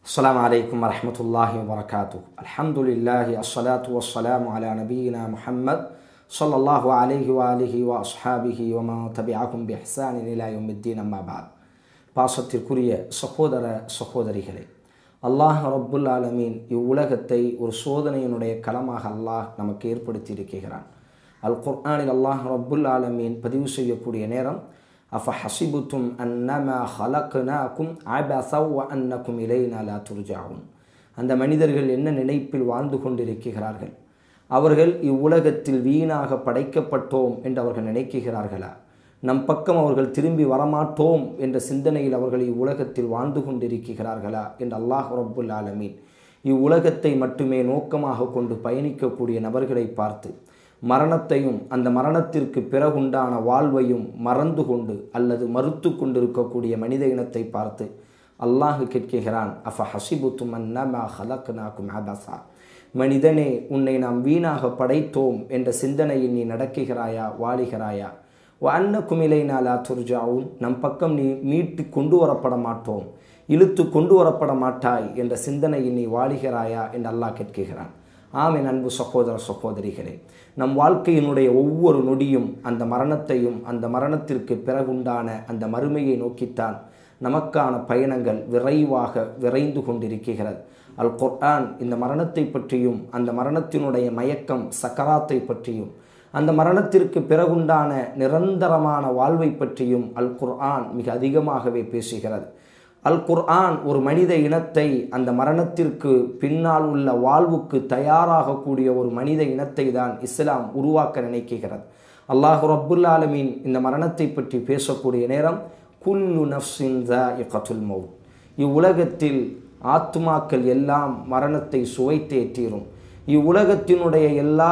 السلام عليكم ورحمة الله وبركاته الحمد لله الصلاة والسلام على نبينا محمد صلى الله عليه وآله وأصحابه ومن تبعهم بإحسان إلى يوم الدين أما بعد பாசத்திற்குரிய சகோதர சகோதரிகளே அல்லாஹ் ரப்புல் ஆலமீன் இவ்வுலகத்தை ஒரு சோதனையினுடைய களமாக அல்லாஹ் நமக்கு ஏற்படுத்தி இருக்கிறான் அல் குர்ஆனில் அல்லாஹ் ரப்புல் ஆலமீன் பதிவு செய்யக்கூடிய நேரம் அஃப ஹசிபுத்தும் அன்னமா ஹலக்னாக்கும் அபசவ் வ அன்னக்கும் இலைனா லா துர்ஜாவும் அந்த மனிதர்கள் என்ன நினைப்பில் வாழ்ந்து கொண்டிருக்கிறார்கள் அவர்கள் இவ்வுலகத்தில் வீணாக படைக்கப்பட்டோம் என்று அவர்கள் நினைக்கிறார்களா நம் பக்கம் அவர்கள் திரும்பி வரமாட்டோம் என்ற சிந்தனையில் அவர்கள் இவ்வுலகத்தில் வாழ்ந்து கொண்டிருக்கிறார்களா என்று அல்லாஹ் ரப்புல் ஆலமீன் இவ்வுலகத்தை மட்டுமே நோக்கமாக கொண்டு பயணிக்கக்கூடிய நபர்களை பார்த்து மரணத்தையும் அந்த மரணத்திற்கு பிறகுண்டான வாழ்வையும் மறந்து கொண்டு அல்லது மறுத்து கொண்டிருக்கக்கூடிய மனித இனத்தை பார்த்து அல்லாஹு கேட்கிறான் அஃப ஹசிபுத்தும் அன்னமா ஹலக்னாக்கும் அபசா மனிதனே உன்னை நாம் வீணாக படைத்தோம் என்ற சிந்தனையில் நீ நடக்குகிறாயா வாழுகிறாயா அன்ன குமிலைனா லா துர்ஜாவும் நம் பக்கம் நீ மீட்டு கொண்டு வரப்பட மாட்டோம் இழுத்து கொண்டு வரப்பட மாட்டாய் என்ற சிந்தனையில் நீ வாழுகிறாயா என்று அல்லாஹ் கேட்கிறான் ஆமென் அன்பு சகோதர சகோதரிகளே நம் வாழ்க்கையினுடைய ஒவ்வொரு நொடியும் அந்த மரணத்தையும் அந்த மரணத்திற்கு பிறகுண்டான அந்த மறுமையை நோக்கித்தான் நமக்கான பயணங்கள் விரைவாக விரைந்து கொண்டிருக்கிறது அல் குர்ஆன் இந்த மரணத்தை பற்றியும் அந்த மரணத்தினுடைய மயக்கம் சக்கராத்தை பற்றியும் அந்த மரணத்திற்கு பிறகுண்டான நிரந்தரமான வாழ்வை பற்றியும் அல் குர்ஆன் மிக அதிகமாகவே பேசுகிறது அல் குர்ஆன் ஒரு மனித இனத்தை அந்த மரணத்திற்கு பின்னால் உள்ள வாழ்வுக்கு தயாராகக்கூடிய ஒரு மனித இனத்தை தான் இஸ்லாம் உருவாக்க நினைக்கிறது அல்லாஹு ரப்புல் ஆலமீன் இந்த மரணத்தை பற்றி பேசக்கூடிய நேரம் குல்லு நஃப்ஸின் கத்துல் மவுத் இவ்வுலகத்தில் ஆத்மாக்கள் எல்லாம் மரணத்தை சுவைத்தே தீரும் இவ்வுலகத்தினுடைய எல்லா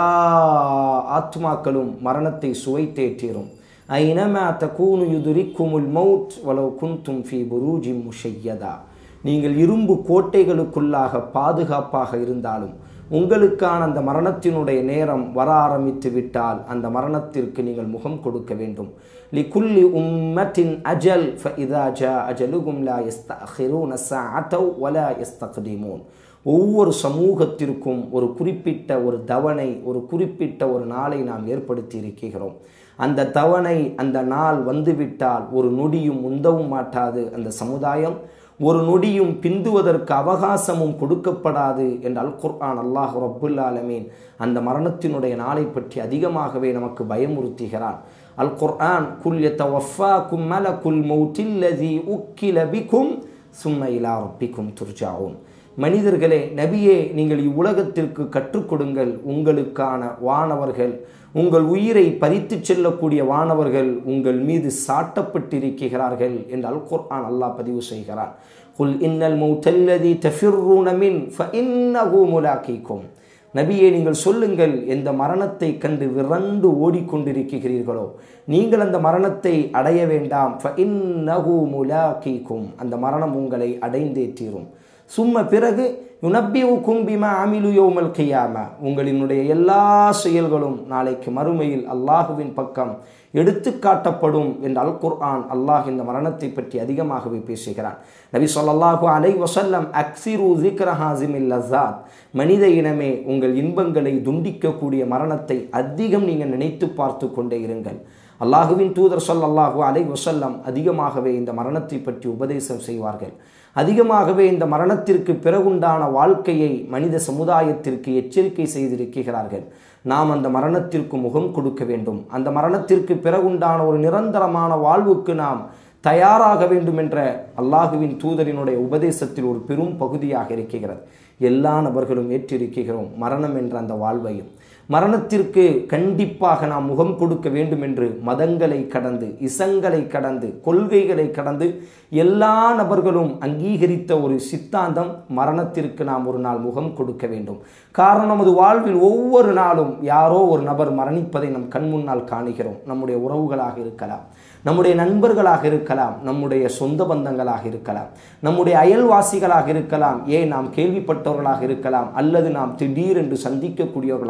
ஆத்மாக்களும் மரணத்தை சுவைத்தே தீரும் ஐனமா தகூனு யுதுரிக்குமுல் மவுத் வலவு குந்தும் ஃபி புரூஜி முஷையதா நீங்கள் இரும்பு கோட்டைகளுக்குள்ளாக பாதுகாப்பாக இருந்தாலும் உங்களுக்கான அந்த மரணத்தினுடைய நேரம் வர ஆரம்பித்து விட்டால் அந்த மரணத்திற்கு நீங்கள் முகம் கொடுக்க வேண்டும் லிகுல்லி உம்மத்தின் அஜல் ஃபஇதா ஜா அஜலுகும் லா யஸ்தஅഖിറൂன ஸஅத்தவ் வலா யஸ்தக்திமூன் ஒவ்வொரு சமூகத்திற்கும் ஒரு குறிப்பிட்ட ஒரு தவணை ஒரு குறிப்பிட்ட ஒரு நாளை நாம் ஏற்படுத்தி இருக்கிறோம் அந்த தவணை அந்த நாள் வந்துவிட்டால் ஒரு நொடியும் உந்தவும் மாட்டாது அந்த சமுதாயம் ஒரு நொடியும் பிந்துவதற்கு அவகாசமும் கொடுக்கப்படாது என்று அல் குர்ஆன் அல்லாஹ் ரப்புல் ஆலமீன் அந்த மரணத்தினுடைய நாளை பற்றி அதிகமாகவே நமக்கு பயமுறுத்துகிறான் அல் குர்ஆன் குல் யத்தவஃபா கும்மல குல் மௌட்டில்லதி உக்கில பிக்கும் சும்ம இலா ரப்பிக்கும் துர்ஜாவும் மனிதர்களே நபியே நீங்கள் இவ்வுலகத்திற்கு கற்றுக் கொடுங்கள் உங்களுக்கான வானவர்கள் உங்கள் உயிரை பறித்து செல்லக்கூடிய வானவர்கள் உங்கள் மீது சாட்டப்பட்டிருக்கிறார்கள் என்று அல் குர்ஆன் அல்லாஹ் பதிவு செய்கிறான் குல் இன்னல் மௌத்தல்லதி தஃபிர்ரூன மின் ஃபஇன்னஹு முலாக்கிக்கும் நபியே நீங்கள் சொல்லுங்கள் எந்த மரணத்தை கண்டு விரண்டு ஓடிக்கொண்டிருக்கிறீர்களோ நீங்கள் அந்த மரணத்தை அடைய வேண்டாம் ஃபஇன்னஹு முலாக்கிக்கும் அந்த மரணம் உங்களை அடைந்தே தீரும் சும்ம பிறகு யுனப்பியு கும்பிமா அமிலு யோமல் கையாம உங்களினுடைய எல்லா செயல்களும் நாளைக்கு மறுமையில் அல்லாஹுவின் பக்கம் எடுத்து காட்டப்படும் என்று அல் குர்ஆன் அல்லாஹ் இந்த மரணத்தை பற்றி அதிகமாகவே பேசுகிறான் நபி சொல்லாஹு அலை வசல்லம் அக்சிரு ஜிக்ரஹாசிமில் லசாத் மனித இனமே உங்கள் இன்பங்களை துண்டிக்கக்கூடிய மரணத்தை அதிகம் நீங்கள் நினைத்து பார்த்து கொண்டே இருங்கள் அல்லாஹுவின் தூதர் சொல்லல்லாஹு அலை வசல்லம் அதிகமாகவே இந்த மரணத்தை பற்றி உபதேசம் செய்வார்கள் அதிகமாகவே இந்த மரணத்திற்கு பிறகுண்டான வாழ்க்கையை மனித சமுதாயத்திற்கு எச்சரிக்கை செய்திருக்கிறார்கள் நாம் அந்த மரணத்திற்கு முகம் கொடுக்க வேண்டும் அந்த மரணத்திற்கு பிறகுண்டான ஒரு நிரந்தரமான வாழ்வுக்கு நாம் தயாராக வேண்டும் என்ற அல்லாஹுவின் தூதரினுடைய உபதேசத்தில் ஒரு பெரும் பகுதியாக இருக்கிறது எல்லா நபர்களும் ஏற்றிருக்கிறோம் மரணம் என்ற அந்த வாழ்வையும் மரணத்திற்கு கண்டிப்பாக நாம் முகம் கொடுக்க வேண்டும் என்று மதங்களை கடந்து இசங்களை கடந்து கொள்கைகளை கடந்து எல்லா நபர்களும் அங்கீகரித்த ஒரு சித்தாந்தம் மரணத்திற்கு நாம் ஒரு நாள் முகம் கொடுக்க வேண்டும் காரணம் நமது வாழ்வில் ஒவ்வொரு நாளும் யாரோ ஒரு நபர் மரணிப்பதை நம் கண் முன்னால் காணுகிறோம் நம்முடைய உறவுகளாக இருக்கலாம் நம்முடைய நண்பர்களாக இருக்கலாம் நம்முடைய சொந்த பந்தங்களாக இருக்கலாம் நம்முடைய அயல்வாசிகளாக இருக்கலாம் ஏன் நாம் கேள்விப்பட்டவர்களாக இருக்கலாம் அல்லது நாம் திடீரென்று சந்திக்கக்கூடியவர்களாக இருக்கலாம்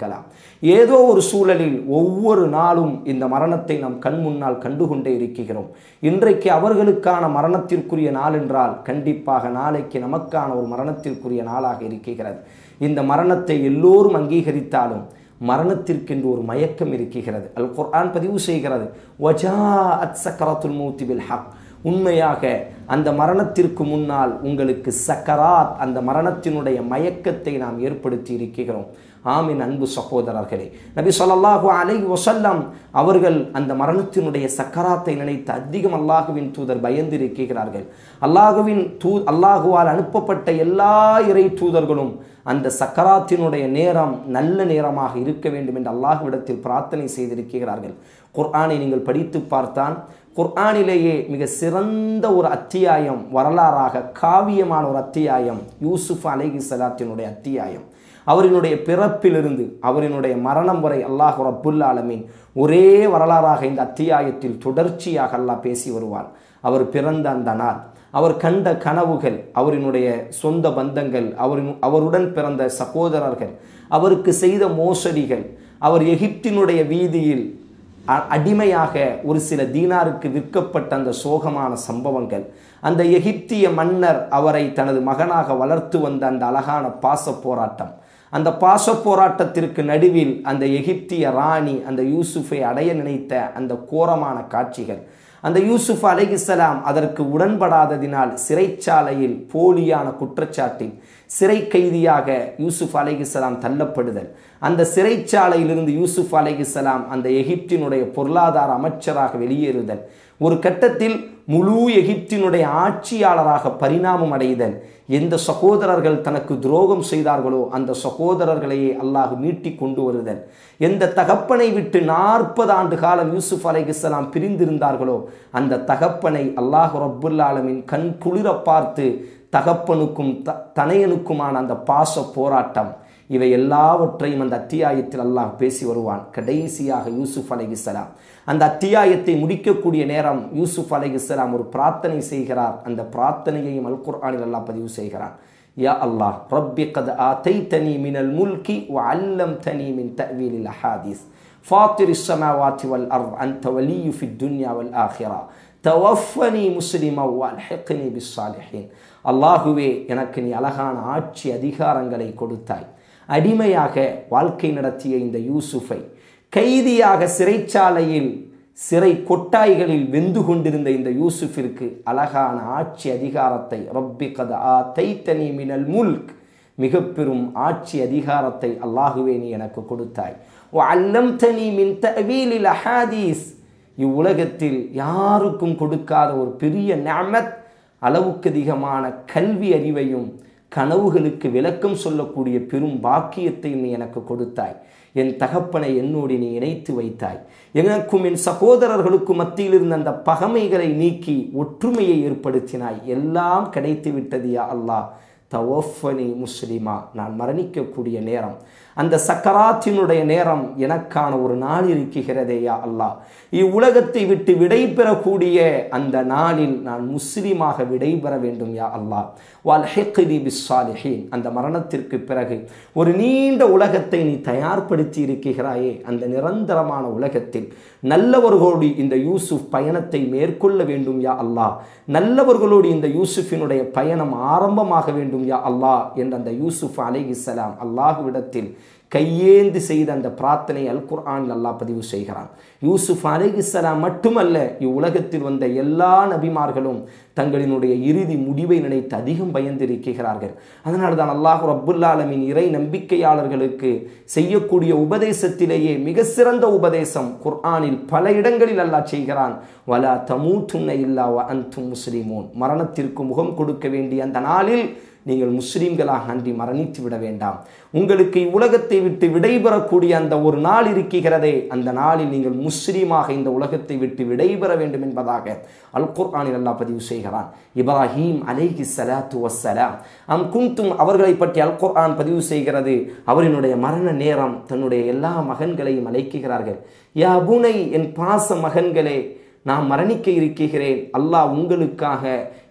கொள்ளலாம் ஏதோ ஒரு சூழலில் ஒவ்வொரு நாளும் இந்த மரணத்தை நாம் கண் முன்னால் கண்டுகொண்டே இருக்கிறோம் இன்றைக்கு அவர்களுக்கான மரணத்திற்குரிய நாள் என்றால் கண்டிப்பாக நாளைக்கு நமக்கான ஒரு மரணத்திற்குரிய நாளாக இருக்கிறது இந்த மரணத்தை எல்லோரும் அங்கீகரித்தாலும் மரணத்திற்கென்று ஒரு மயக்கம் இருக்கிறது அல் குர்ஆன் பதிவு செய்கிறது வஜா அத் சக்கரத்துல் மூத்தி பில் ஹக் உண்மையாக அந்த மரணத்திற்கு முன்னால் உங்களுக்கு சக்கராத் அந்த மரணத்தினுடைய மயக்கத்தை நாம் ஏற்படுத்தி இருக்கிறோம் ஆமின் அன்பு சகோதரர்களே நபி ஸல்லல்லாஹு அலைஹி வஸல்லம் அவர்கள் அந்த மரணத்தினுடைய சக்கராத்தை நினைத்து அதிகம் அல்லாஹுவின் தூதர் பயந்து இருக்கிறார்கள் அல்லாஹுவின் தூ அல்லாஹுவால் அனுப்பப்பட்ட எல்லா இறை தூதர்களும் அந்த சக்கராத்தினுடைய நேரம் நல்ல நேரமாக இருக்க வேண்டும் என்று அல்லாஹ்விடத்தில் பிரார்த்தனை செய்திருக்கிறார்கள் குர்ஆனை நீங்கள் படித்து பார்த்தான் குர்ஆனிலேயே மிக சிறந்த ஒரு அத்தியாயம் வரலாறாக காவியமான ஒரு அத்தியாயம் யூசுப் அலைஹி சலாத்தினுடைய அத்தியாயம் அவரினுடைய பிறப்பிலிருந்து அவரினுடைய மரணம் வரை அல்லாஹ் ரப்புல் ஆலமீன் ஒரே வரலாறாக இந்த அத்தியாயத்தில் தொடர்ச்சியாக அல்லாஹ் பேசி வருவார் அவர் பிறந்த அந்த நாள் அவர் கண்ட கனவுகள் அவரினுடைய சொந்த பந்தங்கள் அவரின் அவருடன் பிறந்த சகோதரர்கள் அவருக்கு செய்த மோசடிகள் அவர் எகிப்தினுடைய வீதியில் அ- அடிமையாக ஒரு சில தீனாருக்கு விற்கப்பட்ட அந்த சோகமான சம்பவங்கள் அந்த எகிப்திய மன்னர் அவரை தனது மகனாக வளர்த்து வந்த அந்த அழகான பாச போராட்டம் அந்த பாச போராட்டத்திற்கு நடுவில் அந்த எகிப்திய ராணி அந்த யூசுஃபை அடைய நினைத்த அந்த கோரமான காட்சிகள் அந்த யூசுப் அலைஹிஸ்ஸலாம் அதற்கு உடன்படாததினால் சிறைச்சாலையில் போலியான குற்றச்சாட்டில் சிறை கைதியாக யூசுப் அலைஹிஸ்ஸலாம் தள்ளப்படுதல் அந்த சிறைச்சாலையிலிருந்து யூசுப் அலைஹிஸ்ஸலாம் அந்த எகிப்தினுடைய பொருளாதார அமைச்சராக வெளியேறுதல் ஒரு கட்டத்தில் முழு எகிப்தினுடைய ஆட்சியாளராக பரிணாமம் அடைதல் எந்த சகோதரர்கள் தனக்கு துரோகம் செய்தார்களோ அந்த சகோதரர்களையே அல்லாஹ் மீட்டி கொண்டு வருதல் எந்த தகப்பனை விட்டு நாற்பது ஆண்டு காலம் யூசுப் அலைஹிஸ்ஸலாம் பிரிந்திருந்தார்களோ அந்த தகப்பனை அல்லாஹ் ரப்புல் ஆலமீன் கண் குளிர பார்த்து தகப்பனுக்கும் த தனையனுக்குமான அந்த பாச போராட்டம் இவை எல்லாவற்றையும் அந்த அத்தியாயத்தில் அல்லாஹ் பேசி வருவான் கடைசியாக யூசுப் அலைஹிஸ்ஸலாம் அந்த அத்தியாயத்தை முடிக்கக்கூடிய நேரம் யூசுப் அலைஹிஸ்ஸலாம் ஒரு பிரார்த்தனை செய்கிறார் அந்த பிரார்த்தனையையும் அல் குர்ஆனில் அல்லாஹ் பதிவு செய்கிறான் யா அல்லாஹ் ரப்பி கத் ஆதைத்தனி மினல் முல்கி வ அல்லம்தனி மின் தஅவீலில் அஹாதீஸ் فاطر السماوات والأرض أنت ولي في الدنيا والآخرة توفني مسلما والحقني بالصالحين அல்லாஹுவே எனக்கு நீ அழகான ஆட்சி அதிகாரங்களை கொடுத்தாய் அடிமையாக வாழ்க்கை நடத்திய இந்த யூசுஃபை கைதியாக சிறைச்சாலையில் சிறை கொட்டாய்களில் வெந்து கொண்டிருந்த இந்த யூசுஃபிற்கு அழகான ஆட்சி அதிகாரத்தை ரப்பி கத ஆ தைத்தனி மினல் முல்க் மிக பெரும் ஆட்சி அதிகாரத்தை அல்லாஹுவே நீ எனக்கு கொடுத்தாய் ஓ அல்லம் தனி மின் தவீலில் அஹாதீஸ் இவ்வுலகத்தில் யாருக்கும் கொடுக்காத ஒரு பெரிய நிஅமத் அளவுக்கு அதிகமான கல்வி அறிவையும் கனவுகளுக்கு விளக்கம் சொல்லக்கூடிய பெரும் பாக்கியத்தை நீ எனக்கு கொடுத்தாய் என் தகப்பனை என்னோடு நீ இணைத்து வைத்தாய் எனக்கும் என் சகோதரர்களுக்கும் மத்தியில் இருந்த அந்த பகைமைகளை நீக்கி ஒற்றுமையை ஏற்படுத்தினாய் எல்லாம் கிடைத்து விட்டது யா அல்லாஹ் தவஃபனி முஸ்லிமா நான் மரணிக்கக்கூடிய நேரம் அந்த சக்கராத்தினுடைய நேரம் எனக்கான ஒரு நாள் இருக்கிறதே யா அல்லாஹ் இவ்வுலகத்தை விட்டு விடை பெறக்கூடிய அந்த நாளில் நான் முஸ்லிமாக விடைபெற வேண்டும் யா அல்லாஹ் வால் ஹெக்தி பிஸ்ஸாலிஹீன் அந்த மரணத்திற்கு பிறகு ஒரு நீண்ட உலகத்தை நீ தயார்படுத்தி இருக்கிறாயே அந்த நிரந்தரமான உலகத்தில் நல்லவர்களோடு இந்த யூசுப் பயணத்தை மேற்கொள்ள வேண்டும் யா அல்லாஹ் நல்லவர்களோடு இந்த யூசுஃபினுடைய பயணம் ஆரம்பமாக வேண்டும் யா அல்லாஹ் என்ற அந்த யூசுப் அலைஹிஸ்ஸலாம் அல்லாஹுவிடத்தில் கையேந்து செய்த அந்த பிரார்த்தனை அல் குர்ஆனில் அல்லாஹ் பதிவு செய்கிறான் யூசுப் அலைஹிஸ்ஸலாம் மட்டுமல்ல இவ்வுலகத்தில் வந்த எல்லா நபிமார்களும் தங்களினுடைய இறுதி முடிவை நினைத்து அதிகம் பயந்திருக்கிறார்கள் அதனால தான் அல்லாஹ் ரப்புல்லாலமின் இறை நம்பிக்கையாளர்களுக்கு செய்யக்கூடிய உபதேசத்திலேயே மிக சிறந்த உபதேசம் குர்ஆனில் பல இடங்களில் அல்லாஹ் செய்கிறான் வலா தமூத்துன்ன இல்லா வ அன்தும் முஸ்லிமூன் மரணத்திற்கு முகம் கொடுக்க வேண்டிய அந்த நாளில் நீங்கள் முஸ்லீம்களாக அன்றி மரணித்து விட வேண்டாம் உங்களுக்கு இவ்வுலகத்தை விட்டு விடைபெறக்கூடிய அந்த ஒரு நாள் இருக்கிறதே அந்த நாளில் நீங்கள் முஸ்லீமாக இந்த உலகத்தை விட்டு விடைபெற வேண்டும் என்பதாக அல் குர்ஆனில் அல்லாஹ் பதிவு செய்கிறான் இப்ராஹீம் அலைஹி ஸலாத்து வஸ்ஸலாம் அம் குந்தும் அவர்களை பற்றி அல் குர்ஆன் பதிவு செய்கிறது அவரினுடைய மரண நேரம் தன்னுடைய எல்லா மகன்களையும் அழைக்குகிறார்கள் யா அபுனை என் பாச மகன்களே நான் மரணிக்க இருக்கிறேன் அல்லாஹ் உங்களுக்காக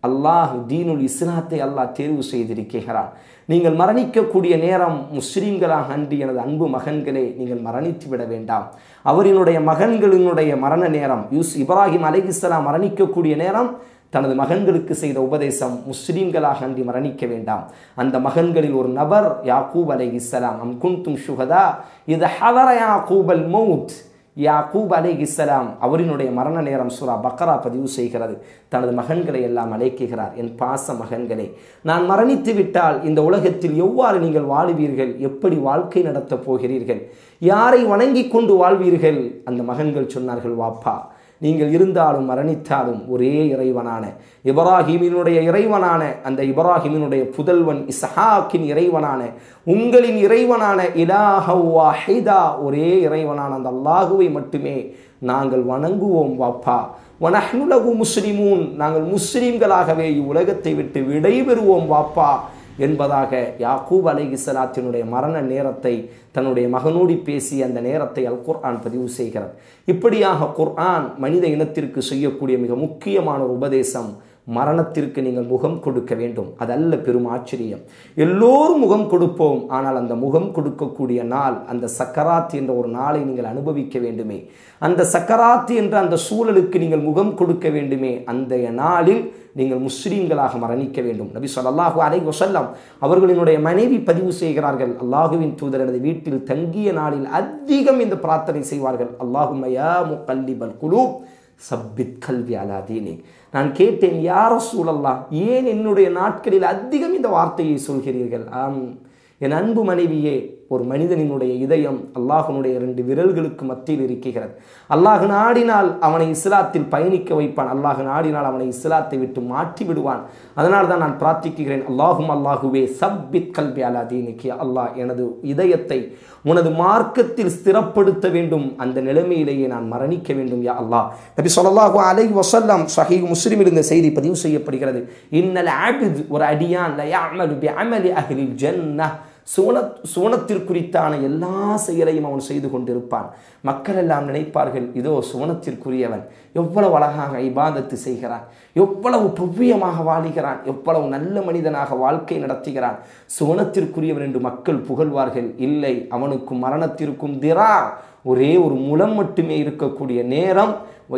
அல்லாஹ் தீனுல் இஸ்லாத்தை அல்லாஹ் தேர்வு செய்திருக்கிறான் நீங்கள் மரணிக்கக்கூடிய நேரம் முஸ்லீம்களாக அன்றி எனது அன்பு மகன்களே நீங்கள் மரணித்து விட வேண்டாம் அவரினுடைய மகன்களினுடைய மரண நேரம் யூஸ் இப்ராஹிம் அலைஹிஸ்ஸலாம் மரணிக்கக்கூடிய நேரம் தனது மகன்களுக்கு செய்த உபதேசம் முஸ்லீம்களாக அன்றி மரணிக்க வேண்டாம் அந்த மகன்களில் ஒரு நபர் யாக்கூப் அலை இஸ்லாம் அம் குன்தும் சுகதா இது ஹவர யாக்கூப் அல் மவுத் யாக்கூப் அலை இஸ்லாம் அவரினுடைய மரண நேரம் சுரா பக்கரா பதிவு செய்கிறது தனது மகன்களை எல்லாம் அழைக்குகிறார் என் பாச மகன்களே நான் மரணித்து விட்டால் இந்த உலகத்தில் எவ்வாறு நீங்கள் வாழுவீர்கள் எப்படி வாழ்க்கை நடத்தப் போகிறீர்கள் யாரை வணங்கி கொண்டு வாழ்வீர்கள் அந்த மகன்கள் சொன்னார்கள் வாப்பா நீங்கள் இருந்தாலும் மரணித்தாலும் ஒரே இறைவனான இப்ராஹிமினுடைய இறைவனான அந்த இப்ராஹிமினுடைய புதல்வன் இஸ்ஹாக்கின் இறைவனான உங்களின் இறைவனான இலாஹா ஒரே இறைவனான அந்த அல்லாஹுவை மட்டுமே நாங்கள் வணங்குவோம் வாப்பா வனஹ்னுலகு முஸ்லிமூன் நாங்கள் முஸ்லீம்களாகவே இவ்வுலகத்தை விட்டு விடைபெறுவோம் வாப்பா என்பதாக யாக்கூப் அலைகிசலாத்தினுடைய மரண நேரத்தை தன்னுடைய மகனோடி பேசி அந்த நேரத்தை அல் குர்ஆன் பதிவு செய்கிறார் இப்படியாக குர்ஆன் மனித இனத்திற்கு செய்யக்கூடிய மிக முக்கியமான ஒரு உபதேசம் மரணத்திற்கு நீங்கள் முகம் கொடுக்க வேண்டும் அதல்ல பெரும் ஆச்சரியம் எல்லோரும் முகம் கொடுப்போம் ஆனால் அந்த முகம் கொடுக்கக்கூடிய நாள் அந்த சக்கராத் என்ற ஒரு நாளை நீங்கள் அனுபவிக்க வேண்டுமே அந்த சக்கராத் என்ற அந்த சூழலுக்கு நீங்கள் முகம் கொடுக்க வேண்டுமே அந்த நாளில் நீங்கள் முஸ்லீம்களாக மரணிக்க வேண்டும் நபி சொல்லாஹு அலை வசல்லாம் அவர்களினுடைய மனைவி பதிவு செய்கிறார்கள் அல்லாஹுவின் தூதர் எனது வீட்டில் தங்கிய நாளில் அதிகம் இந்த பிரார்த்தனை செய்வார்கள் அல்லாஹுமையா முக்கல்லிபல் குலூ சப்பித் கல்வி அலாதீனே நான் கேட்டேன் யார சூழல்லா ஏன் என்னுடைய நாட்களில் அதிகம் இந்த வார்த்தையை சொல்கிறீர்கள் ஆம் என் அன்பு மனைவியே ஒரு மனிதனினுடைய இதயம் அல்லாஹனுடைய ரெண்டு விரல்களுக்கு மத்தியில் இருக்கிறது அல்லாஹ் நாடினால் அவனை இஸ்லாத்தில் பயணிக்க வைப்பான் அல்லாஹ் நாடினால் அவனை இஸ்லாத்தை விட்டு மாற்றி விடுவான் அதனால் தான் நான் பிரார்த்திக்கிறேன் அல்லாஹும் அல்லாஹுவே சப்பித் கல்வி அலா தீனிக்கு அல்லாஹ் எனது இதயத்தை உனது மார்க்கத்தில் ஸ்திரப்படுத்த வேண்டும் அந்த நிலைமையிலேயே நான் மரணிக்க வேண்டும் யா அல்லாஹ் நபி சொல்லலாஹு அலை வசல்லாம் சஹீ முஸ்லிமில் இந்த செய்தி பதிவு செய்யப்படுகிறது இன்னல் ஆபித் ஒரு அடியான் லயாமலு பி அமலி அஹ்லில் ஜன்னah சுவன சுவனத்திற்குறித்தான எல்லா செயலையும் அவன் செய்து கொண்டிருப்பான் மக்கள் எல்லாம் நினைப்பார்கள் இதோ சுவனத்திற்குரியவன் எவ்வளவு அழகாக இபாதத்து செய்கிறான் எவ்வளவு பவ்யமாக வாழுகிறான் எவ்வளவு நல்ல மனிதனாக வாழ்க்கை நடத்துகிறான் சுவனத்திற்குரியவன் என்று மக்கள் புகழ்வார்கள் இல்லை அவனுக்கும் மரணத்திற்கும் திரா ஒரே ஒரு முலம் மட்டுமே இருக்கக்கூடிய நேரம்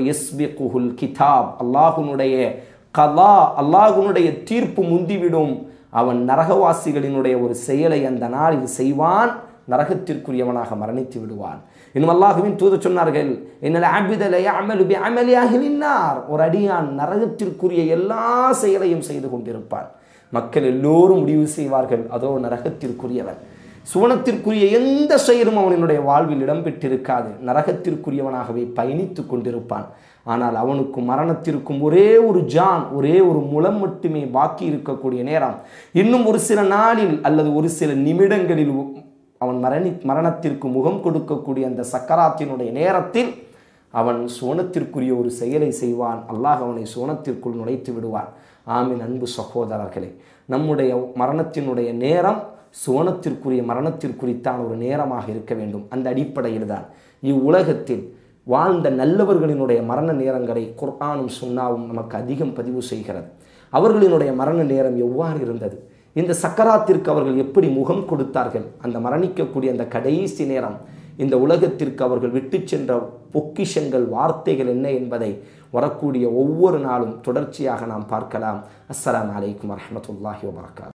குஹுல் கிதாப் அல்லாஹுனுடைய கலா அல்லாஹுனுடைய தீர்ப்பு முந்திவிடும் அவன் நரகவாசிகளினுடைய ஒரு செயலை அந்த நாளில் செய்வான் நரகத்திற்குரியவனாக மரணித்து விடுவான் இன்னும் அல்லாஹுவின் தூத சொன்னார்கள் என்னல் ஆபிதலை அமலு அமலியாகினார் ஒரு அடியான் நரகத்திற்குரிய எல்லா செயலையும் செய்து கொண்டிருப்பான் மக்கள் எல்லோரும் முடிவு செய்வார்கள் அதோ நரகத்திற்குரியவன் சுவனத்திற்குரிய எந்த செயலும் அவனுடைய வாழ்வில் இடம்பெற்றிருக்காது நரகத்திற்குரியவனாகவே பயணித்து கொண்டிருப்பான் ஆனால் அவனுக்கும் மரணத்திற்கும் ஒரே ஒரு ஜான் ஒரே ஒரு முலம் மட்டுமே பாக்கி இருக்கக்கூடிய நேரம் இன்னும் ஒரு சில நாளில் அல்லது ஒரு சில நிமிடங்களில் அவன் மரணி மரணத்திற்கு முகம் கொடுக்கக்கூடிய அந்த சக்கராத்தினுடைய நேரத்தில் அவன் சோனத்திற்குரிய ஒரு செயலை செய்வான் அல்லாஹ் அவனை சோனத்திற்குள் நுழைத்து விடுவான் ஆமின் அன்பு சகோதரர்களே நம்முடைய மரணத்தினுடைய நேரம் சுவனத்திற்குரிய மரணத்திற்குறித்தான் ஒரு நேரமாக இருக்க வேண்டும் அந்த அடிப்படையில் தான் இவ்வுலகத்தில் வாழ்ந்த நல்லவர்களினுடைய மரண நேரங்களை குர்ஆனும் சுன்னாவும் நமக்கு அதிகம் பதிவு செய்கிறது அவர்களினுடைய மரண நேரம் எவ்வாறு இருந்தது இந்த சக்கராத்திற்கு அவர்கள் எப்படி முகம் கொடுத்தார்கள் அந்த மரணிக்கக்கூடிய அந்த கடைசி நேரம் இந்த உலகத்திற்கு அவர்கள் விட்டு சென்ற பொக்கிஷங்கள் வார்த்தைகள் என்ன என்பதை வரக்கூடிய ஒவ்வொரு நாளும் தொடர்ச்சியாக நாம் பார்க்கலாம் அஸ்ஸலாம் அலைக்கும் வரமத்துல்லாஹி வபரகாத்